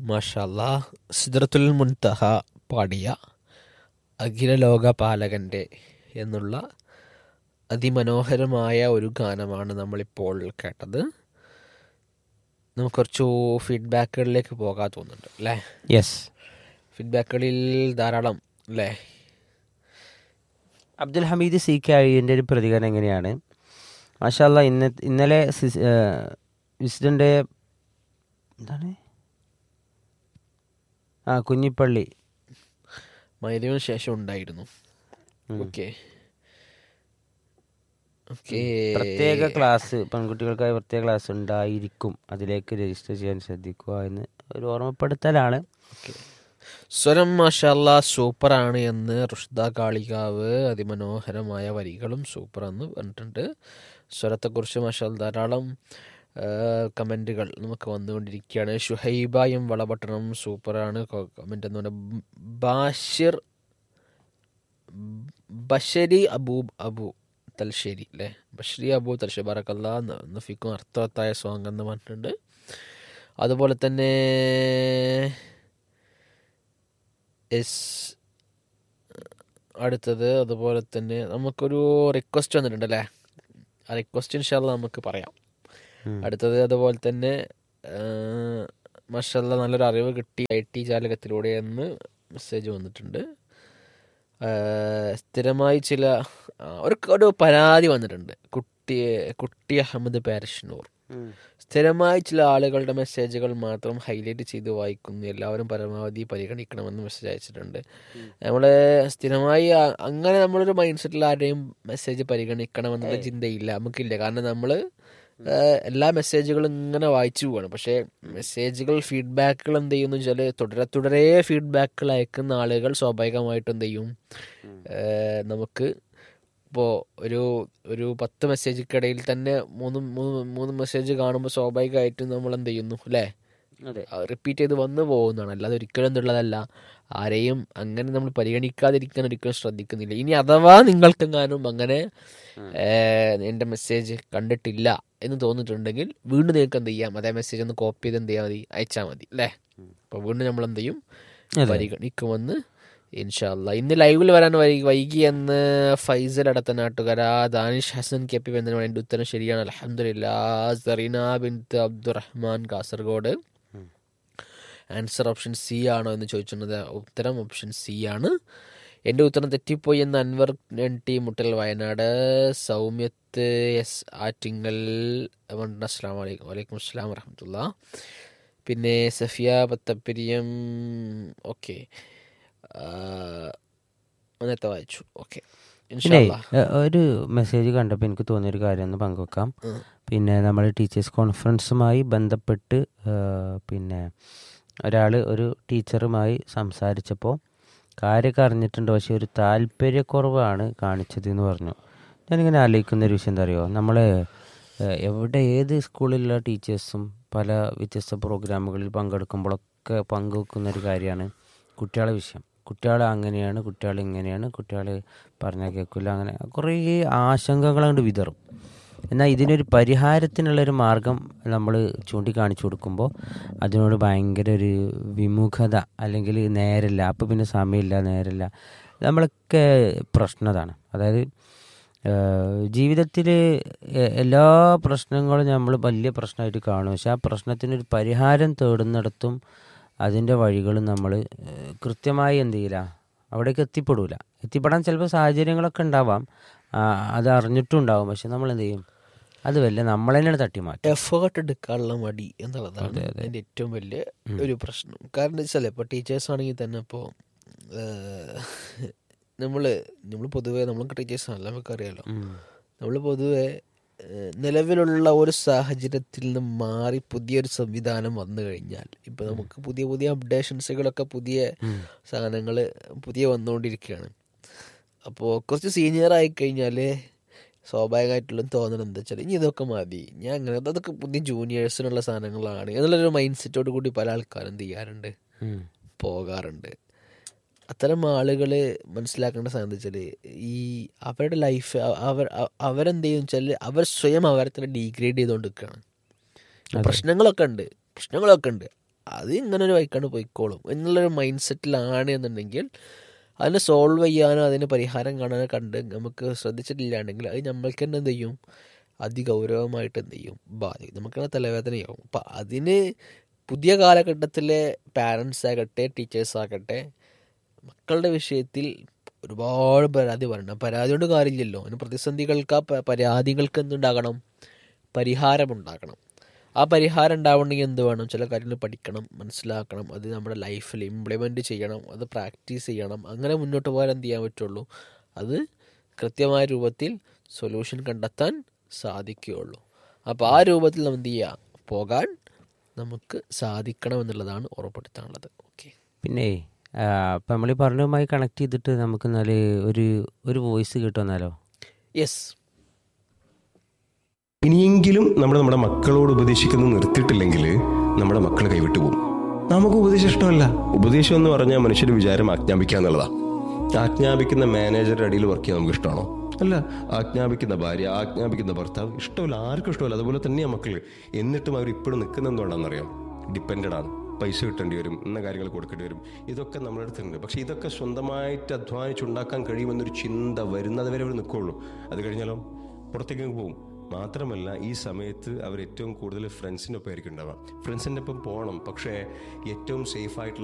മാഷല്ലാ സിദ്രത്തുൽ മുൻതഹ പാടിയ അഖില ലോക പാലകൻ്റെ എന്നുള്ള അതിമനോഹരമായ ഒരു ഗാനമാണ് നമ്മളിപ്പോൾ കേട്ടത് നമുക്ക് കുറച്ചു ഫീഡ്ബാക്കുകളിലേക്ക് പോകാൻ തോന്നുന്നുണ്ട് അല്ലേ യെസ് ഫീഡ്ബാക്കുകളിൽ ധാരാളം അല്ലേ അബ്ദുൽ ഹമീദ് സി കെ അഴിയൻ്റെ ഒരു പ്രതികരണം എങ്ങനെയാണ് മാഷാല്ല ഇന്ന ഇന്നലെ വിസിഡൻ്റെ എന്താണ് ആ കുഞ്ഞിപ്പള്ളി മൈരവിന് ശേഷം ഉണ്ടായിരുന്നു ഉം. ഓക്കെ ഓക്കെ പ്രത്യേക ക്ലാസ് പെൺകുട്ടികൾക്കായി പ്രത്യേക ക്ലാസ് ഉണ്ടായിരിക്കും അതിലേക്ക് രജിസ്റ്റർ ചെയ്യാൻ ശ്രദ്ധിക്കുക എന്ന് ഒരു ഓർമ്മപ്പെടുത്തലാണ് സ്വരം മാഷല്ല സൂപ്പറാണ് എന്ന് റുഷ്ദ കാളികാവ് അതിമനോഹരമായ വരികളും സൂപ്പറാന്ന് പറഞ്ഞിട്ടുണ്ട് സ്വരത്തെക്കുറിച്ച് മാഷാൽ ധാരാളം കമൻറ്റുകൾ നമുക്ക് വന്നുകൊണ്ടിരിക്കുകയാണ് ഷുഹൈബ എം വളപട്ടണം സൂപ്പറാണ് കമൻ്റ് എന്ന് പറഞ്ഞാൽ ബാഷിർ ബഷരി അബൂ അബു തൽശ്ശേരി അല്ലേ ബഷരി അബു തൽശ്ശേരി ബറക്കല്ല നഫിക്കും അർത്ഥവത്തായ സോങ് എന്ന് പറഞ്ഞിട്ടുണ്ട് അതുപോലെ തന്നെ എസ് അടുത്തത് അതുപോലെ തന്നെ നമുക്കൊരു റിക്വസ്റ്റ് വന്നിട്ടുണ്ട് അല്ലേ ആ റിക്വസ്റ്റ് ഇൻഷാല്ല നമുക്ക് പറയാം ഉം. അടുത്തത് അതുപോലെ തന്നെ മഷല്ല നല്ലൊരു അറിവ് കിട്ടി ഐ ടി ജാലകത്തിലൂടെ എന്ന് മെസ്സേജ് വന്നിട്ടുണ്ട് ആ, സ്ഥിരമായി ചില ആ, ഒരു ഒരു പരാതി വന്നിട്ടുണ്ട് കുട്ടി കുട്ടി അഹമ്മദ് പാരഷ്നൂർ സ്ഥിരമായി ചില ആളുകളുടെ മെസ്സേജുകൾ മാത്രം ഹൈലൈറ്റ് ചെയ്ത് വായിക്കുന്നു എല്ലാവരും പരമാവധി പരിഗണിക്കണമെന്ന് മെസ്സേജ് അയച്ചിട്ടുണ്ട് നമ്മൾ സ്ഥിരമായി ആ- അങ്ങനെ നമ്മളൊരു മൈൻഡ് സെറ്റിൽ ആരെയും മെസ്സേജ് പരിഗണിക്കണമെന്നുള്ള ചിന്തയില്ല നമുക്കില്ല കാരണം നമ്മൾ എല്ലാ മെസ്സേജുകളും ഇങ്ങനെ വായിച്ചു പോവാണ് പക്ഷേ മെസ്സേജുകൾ ഫീഡ്ബാക്കുകൾ എന്ത് ചെയ്യുന്നു വെച്ചാൽ തുടരെ തുടരെ ഫീഡ്ബാക്കുകൾ അയക്കുന്ന ആളുകൾ സ്വാഭാവികമായിട്ടും എന്ത് ചെയ്യും ഏഹ് നമുക്ക് ഇപ്പോൾ ഒരു ഒരു പത്ത് മെസ്സേജിക്കിടയിൽ തന്നെ മൂന്ന് മൂന്ന് മൂന്ന് മെസ്സേജ് കാണുമ്പോൾ സ്വാഭാവികമായിട്ടും നമ്മൾ എന്ത് ചെയ്യുന്നു അല്ലേ അതെ റിപ്പീറ്റ് ചെയ്ത് വന്നു പോകുന്നതാണ് അല്ലാതെ ഒരിക്കലും എന്നുള്ളതല്ല ആരെയും അങ്ങനെ നമ്മൾ പരിഗണിക്കാതിരിക്കാൻ ഒരിക്കലും ശ്രദ്ധിക്കുന്നില്ല ഇനി അഥവാ നിങ്ങൾക്കെങ്ങാനും അങ്ങനെ ഏഹ്, എൻ്റെ മെസ്സേജ് കണ്ടിട്ടില്ല എന്ന് തോന്നിയിട്ടുണ്ടെങ്കിൽ വീണ്ടും നിങ്ങൾക്ക് എന്ത് ചെയ്യാം അതേ മെസ്സേജ് ഒന്ന് കോപ്പി ചെയ്ത് എന്ത് ചെയ്യാൽ മതി അയച്ചാൽ മതി അല്ലേ അപ്പോൾ വീണ്ടും നമ്മൾ എന്ത് ചെയ്യും അതെ. പരിഗണിക്കുമെന്ന് ഇൻഷാല്ല ഇന്ന് ലൈവിൽ വരാൻ വൈകി വൈകി എന്ന് ഫൈസൽ അടുത്ത നാട്ടുകാര ദാനിഷ് ഹസൻ കെ പി ബന്ധനമാണ് എൻ്റെ ഉത്തരം ശരിയാണ് അലഹമില്ല Zareena Bint Abdurahman Kasaragod answer option C ആണോ എന്ന് ചോദിച്ചിരുന്നത് ഉത്തരം ഓപ്ഷൻ സി ആണ് എൻ്റെ ഉത്തരം തെറ്റിപ്പോയി എന്ന് അൻവർ എൻ ടി മുട്ടൽ വയനാട് സൗമ്യത്ത് എസ് ആറ്റിങ്ങൽ വണ്ട അസ്ലാം വലൈക്കും വലൈക്കും അസ്ലാം വറഹമത്തുള്ള പിന്നെ സഫിയ പത്തപ്പിരിയം ഓക്കെ നേരത്തെ വായിച്ചു ഓക്കെ പിന്നെ ഏ, ഒരു മെസ്സേജ് കണ്ടപ്പോൾ എനിക്ക് തോന്നിയൊരു കാര്യം ഒന്ന് പങ്കുവെക്കാം ഉം. പിന്നെ നമ്മൾ ടീച്ചേഴ്സ് കോൺഫറൻസുമായി ബന്ധപ്പെട്ട് ഏ, പിന്നെ ഒരാൾ ഒരു ടീച്ചറുമായി സംസാരിച്ചപ്പോൾ കാര്യമൊക്കെ അറിഞ്ഞിട്ടുണ്ട് പക്ഷേ ഒരു താല്പര്യക്കുറവാണ് കാണിച്ചത് എന്ന് പറഞ്ഞു ഞാനിങ്ങനെ ആലോചിക്കുന്ന ഒരു വിഷയം എന്താ അറിയോ നമ്മൾ എവിടെ ഏത് സ്കൂളിലുള്ള ടീച്ചേഴ്സും പല വ്യത്യസ്ത പ്രോഗ്രാമുകളിൽ പങ്കെടുക്കുമ്പോഴൊക്കെ പങ്കുവെക്കുന്ന ഒരു കാര്യമാണ് കുട്ടികളെ വിഷയം കുട്ടികൾ അങ്ങനെയാണ് കുട്ടികൾ ഇങ്ങനെയാണ് കുട്ടികൾ പറഞ്ഞാൽ കേൾക്കില്ല അങ്ങനെ കുറേ ആശങ്കകൾ അങ്ങോട്ട് വിതറും എന്നാൽ ഇതിനൊരു പരിഹാരത്തിനുള്ളൊരു മാർഗം നമ്മൾ ചൂണ്ടിക്കാണിച്ചു കൊടുക്കുമ്പോൾ അതിനോട് ഭയങ്കര ഒരു വിമുഖത അല്ലെങ്കിൽ നേരല്ല അപ്പോൾ പിന്നെ സമയമില്ല നേരല്ല നമ്മളൊക്കെ പ്രശ്നം അതാണ് അതായത് ജീവിതത്തിൽ എല്ലാ പ്രശ്നങ്ങളും നമ്മൾ വലിയ പ്രശ്നമായിട്ട് കാണും പക്ഷെ ആ പ്രശ്നത്തിനൊരു പരിഹാരം തേടുന്നിടത്തും അതിൻ്റെ വഴികളും നമ്മൾ കൃത്യമായി എന്ത് ചെയ്യില്ല അവിടേക്ക് എത്തിപ്പെടൂല എത്തിപ്പെടാൻ ചിലപ്പോൾ സാഹചര്യങ്ങളൊക്കെ ഉണ്ടാവാം ആ, അത് അറിഞ്ഞിട്ടും ഉണ്ടാവും പക്ഷെ നമ്മൾ എന്ത് ചെയ്യും അത് വല്ല നമ്മൾ തന്നെയാണ് തട്ടി മാറ്റും എഫേർട്ട് എടുക്കാനുള്ള മടി എന്നുള്ളതാണ് അതിൻ്റെ ഏറ്റവും വലിയ ഒരു പ്രശ്നം കാരണം എന്താ വെച്ചാൽ ഇപ്പോൾ ടീച്ചേഴ്സ് ആണെങ്കിൽ തന്നെ ഇപ്പോൾ നമ്മൾ നമ്മൾ പൊതുവേ നമ്മളൊക്കെ ടീച്ചേഴ്സ് ആണല്ലോ നമുക്കറിയാലോ ഉം. നമ്മൾ പൊതുവെ ഏഹ്, നിലവിലുള്ള ഒരു സാഹചര്യത്തിൽ നിന്ന് മാറി പുതിയൊരു സംവിധാനം വന്നു കഴിഞ്ഞാൽ ഇപ്പൊ നമുക്ക് പുതിയ പുതിയ അപ്ഡേഷൻസുകളൊക്കെ പുതിയ സാധനങ്ങൾ പുതിയ വന്നുകൊണ്ടിരിക്കുകയാണ് അപ്പോൾ കുറച്ച് സീനിയർ ആയി കഴിഞ്ഞാൽ സ്വാഭാവികമായിട്ടുള്ള തോന്നണം എന്താ വെച്ചാൽ ഇനി ഇതൊക്കെ മതി ഞാൻ അങ്ങനെ അതൊക്കെ പുതിയ ജൂനിയേഴ്സിനുള്ള സാധനങ്ങളാണ് എന്നുള്ളൊരു മൈൻഡ് സെറ്റോട് കൂടി പല ആൾക്കാരും എന്ത് ചെയ്യാറുണ്ട് ഉം. പോകാറുണ്ട് അത്തരം ആളുകൾ മനസ്സിലാക്കേണ്ട സാധനം എന്താ വെച്ചാൽ ഈ അവരുടെ ലൈഫ് അവർ അ- അവരെന്ത് ചെയ്യും വെച്ചാൽ അവർ സ്വയം അവരെ തന്നെ ഡീഗ്രേഡ് ചെയ്തുകൊണ്ട് നിൽക്കുകയാണ് പ്രശ്നങ്ങളൊക്കെ ഉണ്ട് പ്രശ്നങ്ങളൊക്കെ ഉണ്ട് അത് ഇങ്ങനെ ഒരു വൈക്കാണ്ട് പോയിക്കോളും എന്നുള്ളൊരു മൈൻഡ് സെറ്റിലാണ് എന്നുണ്ടെങ്കിൽ അതിനെ സോൾവ് ചെയ്യാനോ അതിന് പരിഹാരം കാണാനോ കണ്ട് നമുക്ക് ശ്രദ്ധിച്ചിട്ടില്ലാണ്ടെങ്കിൽ അത് നമ്മൾക്ക് തന്നെ എന്ത് ചെയ്യും അതിഗൗരവമായിട്ട് എന്ത് ചെയ്യും ബാധിക്കും നമുക്കങ്ങനെ തലവേദനയാവും അപ്പം അതിന് പുതിയ കാലഘട്ടത്തിലെ പാരൻസ് ആകട്ടെ ടീച്ചേഴ്സ് ആകട്ടെ മക്കളുടെ വിഷയത്തിൽ ഒരുപാട് പരാതി പറയണം പരാതി കൊണ്ട് കാര്യമില്ലല്ലോ അതിന് പ്രതിസന്ധികൾക്ക് ആ പ- പരാതികൾക്ക് എന്തുണ്ടാകണം പരിഹാരമുണ്ടാകണം ആ പരിഹാരം ഉണ്ടാവണമെങ്കിൽ എന്ത് വേണം ചില കാര്യങ്ങൾ പഠിക്കണം മനസ്സിലാക്കണം അത് നമ്മുടെ ലൈഫിൽ ഇംപ്ലിമെൻറ്റ് ചെയ്യണം അത് പ്രാക്ടീസ് ചെയ്യണം അങ്ങനെ മുന്നോട്ട് പോകാൻ എന്ത് ചെയ്യാൻ പറ്റുള്ളൂ അത് കൃത്യമായ രൂപത്തിൽ സൊല്യൂഷൻ കണ്ടെത്താൻ സാധിക്കുകയുള്ളൂ അപ്പോൾ ആ രൂപത്തിൽ നമ്മൾ എന്ത് ചെയ്യുക പോകാൻ നമുക്ക് സാധിക്കണം എന്നുള്ളതാണ് ഉറപ്പെടുത്താനുള്ളത് ഓക്കെ പിന്നെ അപ്പം നമ്മൾ ഈ പറഞ്ഞതുമായി കണക്ട് ചെയ്തിട്ട് നമുക്ക് എന്നാൽ ഒരു ഒരു വോയിസ് കിട്ടുമെന്നാലോ യെസ് ഇനിയെങ്കിലും നമ്മൾ നമ്മുടെ മക്കളോട് ഉപദേശിക്കുന്നത് നിർത്തിയിട്ടില്ലെങ്കിൽ നമ്മുടെ മക്കൾ കൈവിട്ടു പോകും നമുക്ക് ഉപദേശം ഇഷ്ടമല്ല ഉപദേശം എന്ന് പറഞ്ഞാൽ മനുഷ്യന്റെ വിചാരം ആജ്ഞാപിക്കുക എന്നുള്ളതാ ആജ്ഞാപിക്കുന്ന മാനേജറുടെ അടിയിൽ വർക്ക് ചെയ്യാൻ നമുക്ക് ഇഷ്ടമാണോ അല്ല ആജ്ഞാപിക്കുന്ന ഭാര്യ ആജ്ഞാപിക്കുന്ന ഭർത്താവ് ഇഷ്ടമല്ല ആർക്കും ഇഷ്ടമല്ല അതുപോലെ തന്നെയാണ് മക്കള് എന്നിട്ടും അവർ ഇപ്പോഴും നിൽക്കുന്നത് എന്തുകൊണ്ടാണെന്നറിയാം ഡിപ്പെൻഡഡ് ആണ് പൈസ കിട്ടേണ്ടി വരും ഇന്ന കാര്യങ്ങൾ കൊടുക്കേണ്ടി വരും ഇതൊക്കെ നമ്മുടെ അടുത്തുണ്ട് പക്ഷെ ഇതൊക്കെ സ്വന്തമായിട്ട് അധ്വാനിച്ചുണ്ടാക്കാൻ കഴിയുമെന്നൊരു ചിന്ത വരുന്നത് വരെ അവർ നിൽക്കുള്ളൂ അത് കഴിഞ്ഞാലോ പുറത്തേക്ക് പോകും മാത്രമല്ല ഈ സമയത്ത് അവർ ഏറ്റവും കൂടുതൽ ഫ്രണ്ട്സിൻ്റെ ഒപ്പം ആയിരിക്കും ഉണ്ടാവുക ഫ്രണ്ട്സിൻ്റെ ഒപ്പം പോകണം പക്ഷേ ഏറ്റവും സേഫ് ആയിട്ടുള്ള